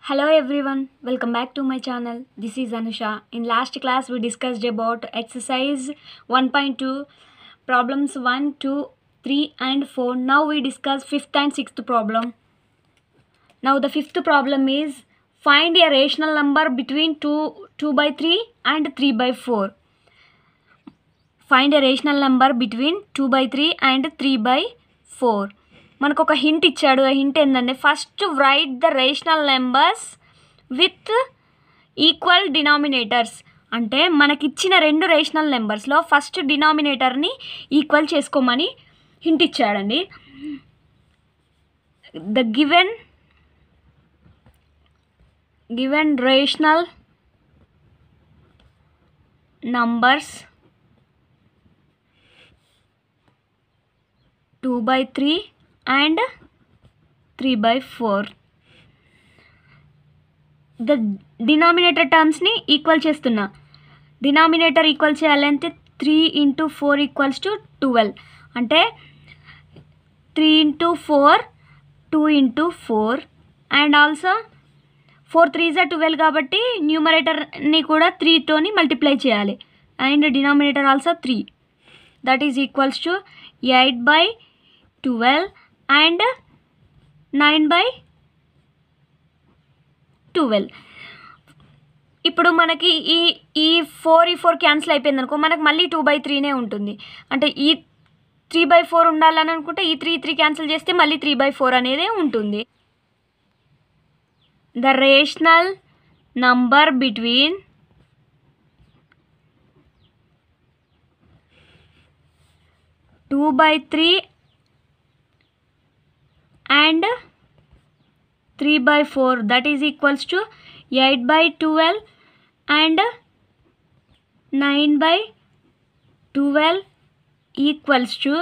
Hello everyone, welcome back to my channel. This is Anusha. In last class we discussed about exercise 1.2 problems 1, 2, 3 and 4. Now we discuss fifth and sixth problem. Now the fifth problem is find a rational number between 2, 2 by 3 and 3 by 4. Find a rational number between two by three and three by four మనకు ఒక hint ఇచ్చాడు ఆ hint ఏంటంటే first write the rational numbers with equal denominators అంటే మనకిచ్చిన రెండు రేషనల్ నెంబర్స్లో ఫస్ట్ డినామినేటర్ని ఈక్వల్ చేసుకోమని హింట్ ఇచ్చాడండి the given given rational numbers 2 by 3 and 3 by 4 the denominator టర్మ్స్ని ఈక్వల్ చేస్తున్నా డినామినేటర్ ఈక్వల్ చేయాలంటే three into four equals to twelve అంటే three into four two into four and also four three జా twelve కాబట్టి న్యూమరేటర్ని కూడా త్రీతోని మల్టిప్లై చేయాలి and denominator also three that is equals to eight by twelve and nine by twelve ఇప్పుడు మనకి ఈ ఈ ఫోర్ ఈ ఫోర్ క్యాన్సిల్ అయిపోయింది అనుకో మనకు మళ్ళీ టూ బై త్రీనే ఉంటుంది అంటే ఈ త్రీ బై ఫోర్ ఉండాలని అనుకుంటే ఈ త్రీ త్రీ క్యాన్సిల్ చేస్తే మళ్ళీ త్రీ బై ఫోర్ అనేది ఉంటుంది the rational number between two by three and three by four that is equals to eight by twelve and nine by twelve equals to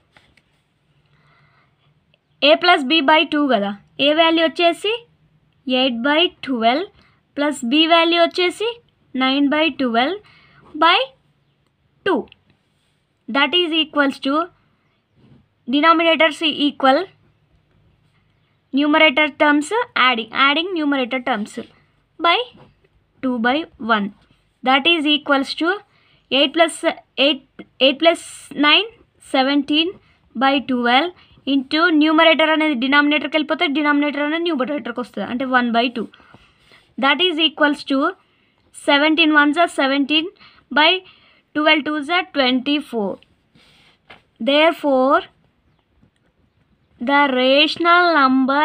A plus B by two కదా A value వచ్చేసి eight by twelve plus B value వచ్చేసి nine by twelve by two that is equals to denominators equal numerator terms adding adding numerator terms by 2 by 1 that is equals to 8 plus 8 8 plus 9 17 by 12 into numerator అనేది డినామినేటర్కి వెళ్ళిపోతే denominator అనేది న్యూమరేటర్కి వస్తుంది అంటే one by two that is equals to seventeen one జా seventeen by twelve two జా twenty four therefore the rational number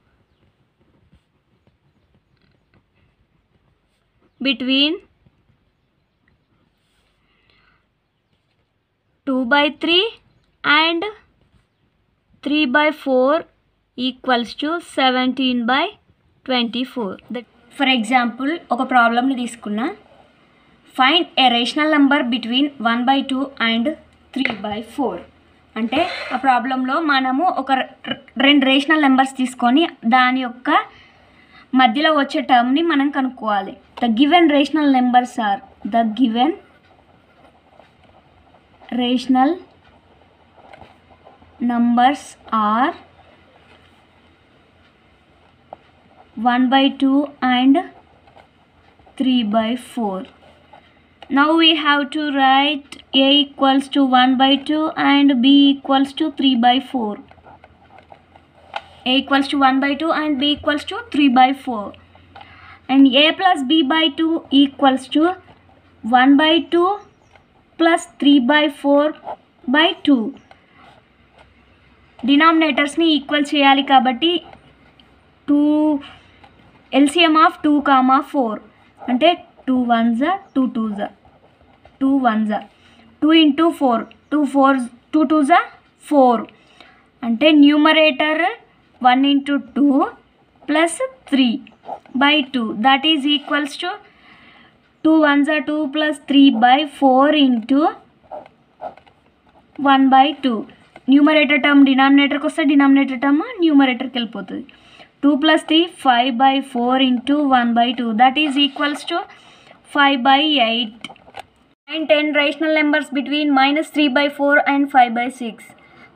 between 2 by 3 and 3 by 4 equals to 17 by 24 for example ఒక ప్రాబ్లమ్ని తీసుకున్నా find a rational number between one by two and three by four అంటే ఆ ప్రాబ్లంలో మనము ఒక రెండు రేషనల్ నెంబర్స్ తీసుకొని దాని యొక్క మధ్యలో వచ్చే టర్మ్ని మనం కనుక్కోవాలి the given rational numbers are the given rational numbers are one by two and three by four now we have to write a equals to 1 by 2 and b equals to 3 by 4 a equals to 1 by 2 and b equals to 3 by 4 and a plus b by 2 equals to 1 by 2 plus 3 by 4 by 2 డినామినేటర్స్ని equal చేయాలి కాబట్టి two LCM of two comma four అంటే two one జా two two జా two one జా two into four two four two two జా four అంటే numerator one into two plus three by two that is equals to two one జా two plus three by four into one by two numerator term డినామినేటర్కి వస్తే denominator term న్యూమరేటర్కి వెళ్ళిపోతుంది two plus three five by four into one by two that is equals to five by eight and ten rational numbers between minus three by four and five by six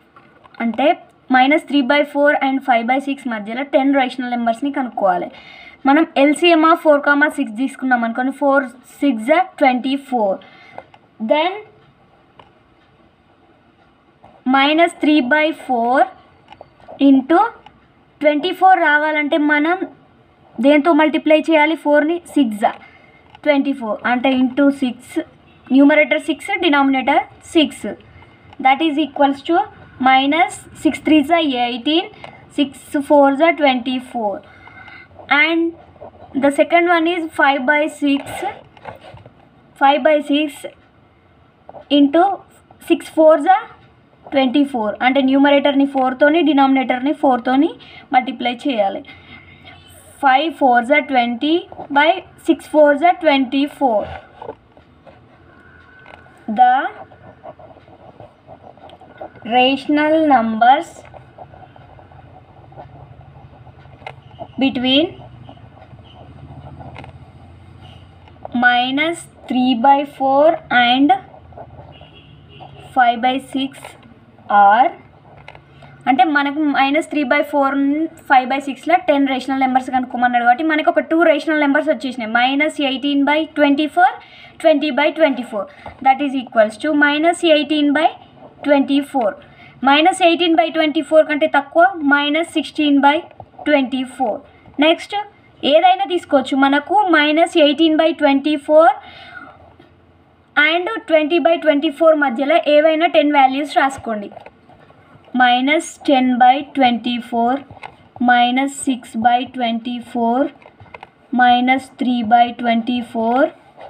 అంటే minus three by four and five by six మధ్యలో ten rational నెంబర్స్ని కనుక్కోవాలి మనం LCM of four comma six తీసుకున్నాం అనుకోండి four six twenty four then minus three by four into twenty four రావాలంటే మనం దేంతో మల్టిప్లై చేయాలి ఫోర్ని సిక్స్ ట్వంటీ ఫోర్ అంటే into six numerator six denominator six that is equals to minus six three జా eighteen six four జా twenty four and the second one is five by six five by six into six four జా twenty four అంటే న్యూమరేటర్ని ఫోర్తోని డినామినేటర్ని ఫోర్తోని multiply చేయాలి five four జా ట్వంటీ బై సిక్స్ ఫోర్ జా twenty four the rational numbers between minus three by four and five by six are అంటే మనకు minus three by four five by సిక్స్లో టెన్ రేషనల్ నెంబర్స్ కనుక్కోమన్నాడు కాబట్టి మనకు ఒక టూ రేషనల్ నెంబర్స్ వచ్చేసినాయి minus eighteen by twenty four twenty by twenty four that is equals to minus eighteen by twenty four minus eighteen by twenty four కంటే తక్కువ minus sixteen by twenty four next ఏదైనా తీసుకోవచ్చు మనకు minus eighteen by twenty four and twenty by twenty four మధ్యలో ఏవైనా ten values రాసుకోండి minus ten by twenty four minus six by twenty four minus three by twenty four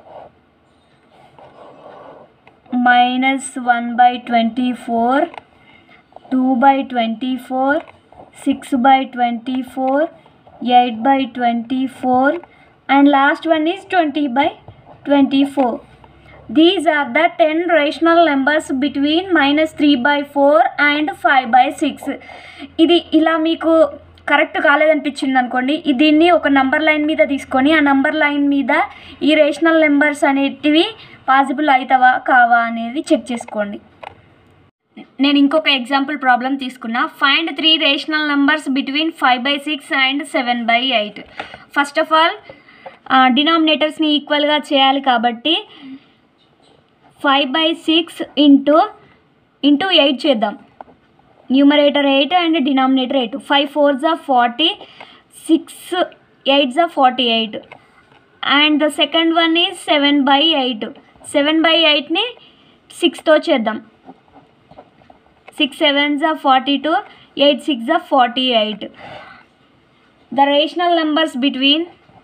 minus one by twenty four two by twenty four six by twenty four eight by twenty four and last one is twenty by twenty four these are the ten rational numbers between minus three by four and five by six ఇది ఇలా మీకు correct కాలేదనిపించింది అనుకోండి ఈ దీన్ని ఒక number line మీద తీసుకొని ఆ నంబర్ లైన్ మీద ఈ రేషనల్ నెంబర్స్ అనేటివి పాసిబుల్ అవుతావా కావా అనేది చెక్ చేసుకోండి నేను ఇంకొక ఎగ్జాంపుల్ ప్రాబ్లం తీసుకున్నా find three rational numbers between five by six and seven by eight first of all డినామినేటర్స్ని ఈక్వల్గా చేయాలి కాబట్టి five by six into into eight చేద్దాం numerator eight and denominator eight five four జా ఫార్టీ సిక్స్ ఎయిట్ జా forty eight and the second one is seven by eight seven by ఎయిట్ని సిక్స్తో చేద్దాం సిక్స్ సెవెన్ జా ఫార్టీ టూ ఎయిట్ సిక్స్ జా forty eight the rational numbers between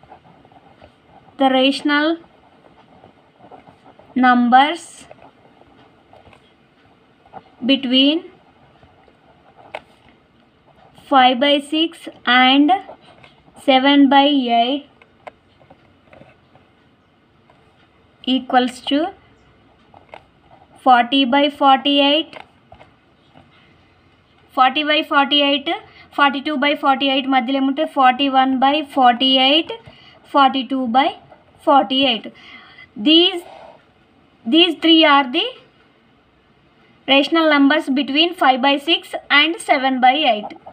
the rational numbers between 5 by 6 and 7 by 8 equals to 40 by 48 40 by 48 42 by 48 మధ్యలో ఏముంటే 41 by 48 42 by 48 these these three are the rational numbers between 5 by 6 and 7 by 8